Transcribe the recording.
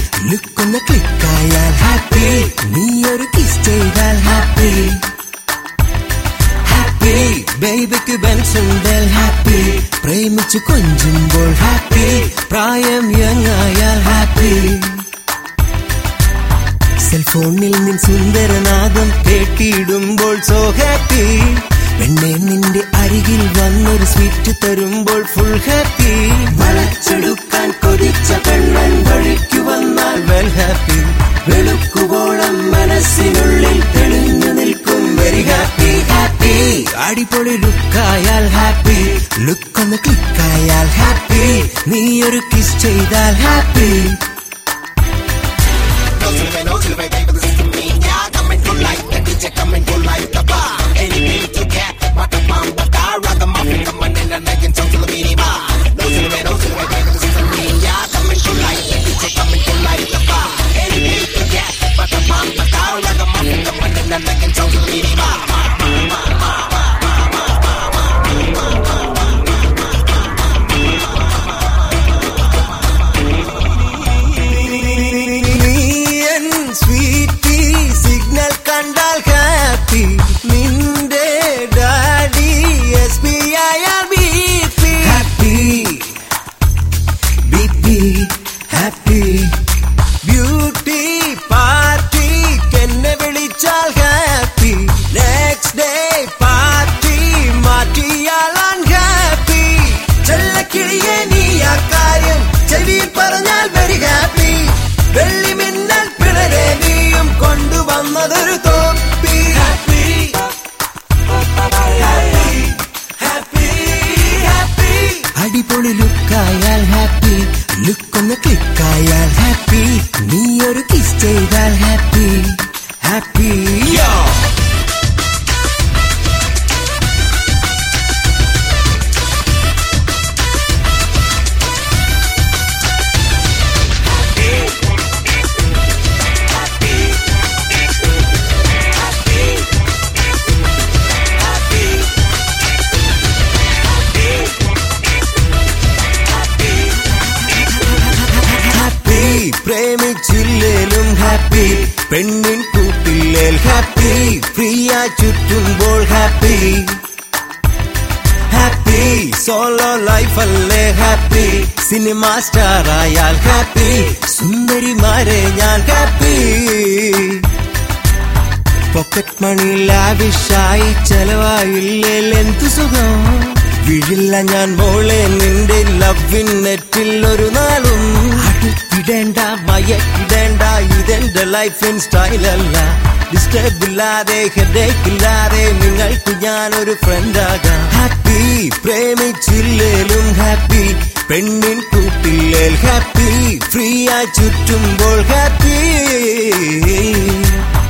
ലുക്കൊന്ന് ക്ലിക്കായാൽ happy നീ ഒരു kiss ചെയ്താൽ ഹാപ്പി ഹാപ്പി ബേബിക്ക് ബെൻസുണ്ടൽ ഹാപ്പി പ്രേമിച്ചു കൊഞ്ചുമ്പോൾ ഹാപ്പി പ്രായം യങ്ങായാൽ ഹാപ്പി സെൽഫോണിൽ നിൻ സുന്ദരനാദം കേട്ടിടുമ്പോൾ സോ ഹാപ്പി പെണ്ണെ നിന്റെ അരികിൽ വന്നൊരു സ്വീറ്റ് തരുമ്പോൾ ഫുൾ ഹാപ്പി വളച്ചെടുക്കാൻ കൊതിച്ച പെണ്ണൻ വഴിക്കു വന്നാൽ വെൽ ഹാപ്പി വെളുക്കുവോളം മനസ്സിനുള്ളിൽ തെളിഞ്ഞു നിൽക്കും വെരി ഹാപ്പി ഹാപ്പി അടിപൊളി ലുക്കായാൽ ഹാപ്പി ലുക്കൊന്ന് ക്ലിക്കായാൽ ഹാപ്പി നീ ഒരു കിസ് ചെയ്താൽ happy No se le ve, no se le ve, baby, this is me. Yeah, come and go like the DJ, come and go like the bar. Anything to get, but the bomb, but the ragamuffin, come on in and I can talk to the mini bar. No se le ve, no se le ve, baby, this is me. Yeah, come and go like the DJ, come and go like the bar. Anything to get, but the bomb, but the ragamuffin, come on in and I can talk to the mini bar. നീയൻ sweetie signal കണ്ടാൽ happy നിന്റെ daddy S B ആയാൽ B P happy B P happy beauty party എന്നെ വിളിച്ചാൽ happy next day party മാറ്റിയാൽ happy ചെല്ലക്കിളിയെ നീ ആ കാര്യം ചെവിയിൽ പറഞ്ഞാൽ വെരി ഹാപ്പി വെള്ളി മിന്നൽ പിളരെ നീയും കൊണ്ടുവന്നതൊരു തോപ്പി ഹാപ്പി ഹാപ്പി ഹാപ്പി അടിപൊളി ലുക്കായാൽ ഹാപ്പി ലുക്കൊന്ന് ക്ലിക്കായാൽ ഹാപ്പി നീ ഒരു കിസ് ചെയ്താൽ ഹാപ്പി ഹാപ്പി ഹാപ്പി പ്രേമിച്ചില്ലേലും ഹാപ്പി പെണ്ണിൻ കൂട്ടില്ലേൽ ഹാപ്പി പ്രിയ ചുറ്റുമ്പോൾ ഹാപ്പി ഹാപ്പി സോളോ ലൈഫ് അല്ലേ ഹാപ്പി സിനിമ സ്റ്റാർ ആയാൽ ഹാപ്പി സുന്ദരിമാരെ ഞാൻ ഹാപ്പി പോക്കറ്റ് മണി ലാവിഷായി ചെലവായില്ലേൽ എന്തു സുഖം വീഴില്ല ഞാൻ മോളെ നിന്റെ ലവിൻ നെറ്റിൽ ഒരു നാളും അടുത്തിടേണ്ട മയക്കിടേണ്ട ഇതെന്റെ ലൈഫിൻ സ്റ്റൈലല്ല ഡിസ്റ്റർബ് ഇല്ലാതെ ഹെഡേക്ക് ഇല്ലാതെ നിങ്ങൾക്ക് ഞാൻ ഒരു ഫ്രണ്ട് ആകാം ഹാപ്പി പ്രേമിച്ചില്ലേലും ഹാപ്പി പെണ്ണിൻ കൂട്ടില്ലേൽ ഹാപ്പി ഫ്രീ ആയി ചുറ്റുമ്പോൾ ഹാപ്പി